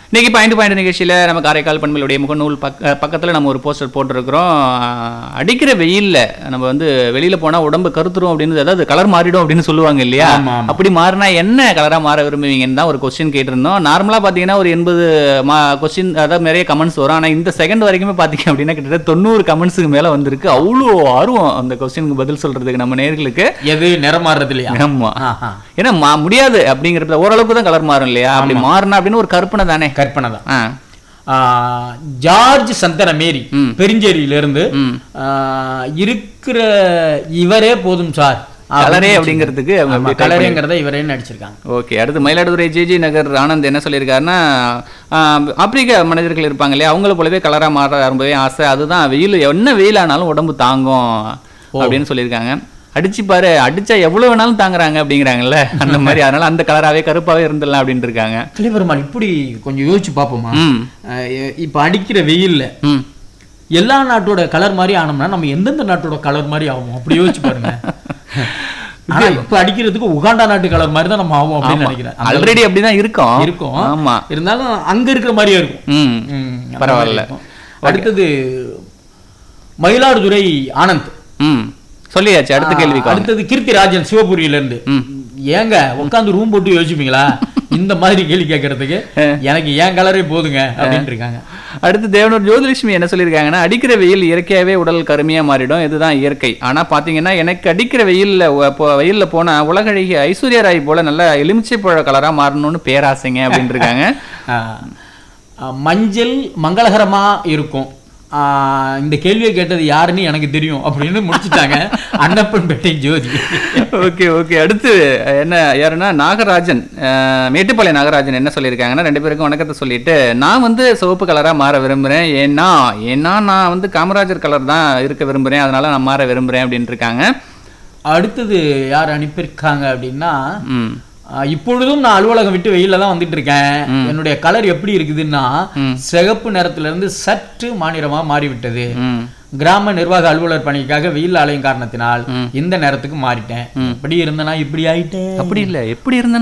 இன்னைக்கு point point நிகழ்ச்சியில் நம்ம காரைக்கால் பண்புகளுடைய முகநூல் பக் பக்கத்தில் நம்ம ஒரு போஸ்டர் போட்டிருக்கிறோம் அஹ், அடிக்கிற வெயில்ல நம்ம வந்து வெளியில போனா உடம்பு கருத்துரும் அப்படின்னு அதாவது கலர் மாறிடும் அப்படின்னு சொல்லுவாங்க இல்லையா ஆமா, ஆமா. அப்படி மாறினா என்ன கலரா மாற விரும்புவீங்கன்னு தான் ஒரு கொஸ்டின் கேட்டிருந்தோம் நார்மலா பாத்தீங்கன்னா ஒரு எண்பது மா கொஸ்டின் அதாவது நிறைய கமெண்ட்ஸ் வரும் ஆனா இந்த செகண்ட் வரைக்குமே பாத்தீங்க அப்படின்னா கிட்டத்தட்ட தொண்ணூறு கமெண்ட்ஸுக்கு மேல வந்திருக்கு அவ்வளோ ஆர்வம் அந்த கொஸ்டினுக்கு பதில் சொல்றதுக்கு நம்ம நேர்களுக்கு எது நிறம் மாறுறது இல்லையா ஆமா ஆஹா. ஏன்னா மா- முடியாது அப்படிங்கிறதுல ஓரளவுக்கு தான் கலர் மாறும் இல்லையா அப்படி மாறினா அப்படின்னு ஒரு கற்பனை தானே கற்பனை தான் ஆ ஆ, ஜார்ஜ் சந்தனமேரி ம். பெருஞ்சேரியிலிருந்து ம். ஆ, இருக்கிற இவரே போதும் சார் கலரே அப்படிங்கிறதுக்கு அவங்க ஆமா, அப்படியே type கலரேங்கிறத இவரே நடிச்சிருக்காங்க ஓகே அடுத்து மயிலாடுதுறை ஜேஜி நகர் ஆனந்த் என்ன சொல்லியிருக்காருன்னா ஆஹ், ஆப்பிரிக்க மனிதர்கள் இருப்பாங்க இல்லையா அவங்கள போலவே கலரா மாற ரொம்பவே ஆசை அதுதான் வெயில் என்ன வெயில் ஆனாலும் உடம்பு தாங்கும் அப்படின்னு சொல்லியிருக்காங்க அடிச்சு பாரு அடிச்சா எவ்வளவு வேணாலும் தாங்குறாங்க அப்படிங்கிறாங்கல்ல அந்த மாதிரி அதனால அந்த கலராவே கருப்பாவே இருந்துடலாம் அப்படின்ட்டு இருக்காங்க கிளிபெருமாள் இப்படி கொஞ்சம் யோசிச்சு பார்ப்போமா ம் ஆ, எ- இப்ப அடிக்கிற வெயில்ல ம் எல்லா நாட்டோட கலர் மாதிரி ஆனோம்னா நம்ம எந்தெந்த நாட்டோட கலர் மாதிரி ஆகும் அப்படி யோசிச்சு பாருங்க ஆனா இப்ப அடிக்கிறதுக்கு உகாண்டா நாட்டு கலர் மாதிரி தான் நம்ம ஆகும் அப்படின்னு நினைக்கிறேன் அந்த ஆல்ரெடி அப்படிதான் இருக்கும் இருக்கும் ஆமா இருந்தாலும் அங்க இருக்கிற மாதிரியே இருக்கும் ம் ம், அந்த பரவாயில்ல. மாதிரி இருக்கும். அடுத்தது மயிலாடுதுறை ஆனந்த் ம் சொல்லியாச்சு அடுத்த கேள்வி அடுத்தது கீர்த்திராஜன் சிவபுரியில இருந்து ம் ஏங்க உட்காந்து ரூம் போட்டு யோசிப்பீங்களா இந்த மாதிரி கேள்வி கேட்கறதுக்கு எனக்கு ஏன் கலரே போதுங்க அப்படின்னு இருக்காங்க அடுத்து தேவனூர் ஜோதிலட்சுமி என்ன சொல்லியிருக்காங்கன்னா அடிக்கிற வெயில் இயற்கையாவே உடல் கருமையா மாறிடும் இதுதான் இயற்கை ஆனா பாத்தீங்கன்னா எனக்கு அடிக்கிற வெயில்ல ஒ- இப்போ வெயில்ல போனா உலகழகி ஐஸ்வர்யா ராய் போல நல்ல எலுமிச்சை பழ கலரா மாறணும்னு பேராசைங்க அப்படின்னு இருக்காங்க ஆ, ஆ, மஞ்சள் மங்களகரமா இருக்கும் ஆ, இந்த கேள்வியை கேட்டது யாருன்னு எனக்கு தெரியும் அப்படின்னு முடிச்சிட்டாங்க அன்னப்பன் பேட்டை ஜோதி ஓகே ஓகே அடுத்து என்ன யாருன்னா நாகராஜன் அஹ், மேட்டுப்பாளையம் நாகராஜன் என்ன சொல்லியிருக்காங்கன்னா ரெண்டு பேருக்கும் வணக்கத்தை சொல்லிட்டு நான் வந்து சிவப்பு கலரா மாற விரும்புறேன் ஏன்னா ஏன்னா நான் வந்து காமராஜர் கலர் தான் இருக்க விரும்புறேன் அதனால நான் மாற விரும்புறேன் அப்படின்னு இருக்காங்க அடுத்தது யார் அனுப்பியிருக்காங்க அப்படின்னா ம் ஆ, இப்பொழுதும் நான் அலுவலகம் விட்டு வெயில தான் வந்துட்டு இருக்கேன் என்னுடைய கலர் எப்படி இருக்குதுன்னா சிகப்பு நிறத்துல இருந்து சற்று மாநிறமா மாறிவிட்டது ம் கிராம நிர்வாக அலுவலர் பணிக்காக வெயில் அலையும் காரணத்தினால் இந்த நேரத்துக்கு மாறிட்டேன் இப்படி இருந்தனா இப்படி ஆயிட்டேன் அப்படி இல்ல எப்படி இருந்த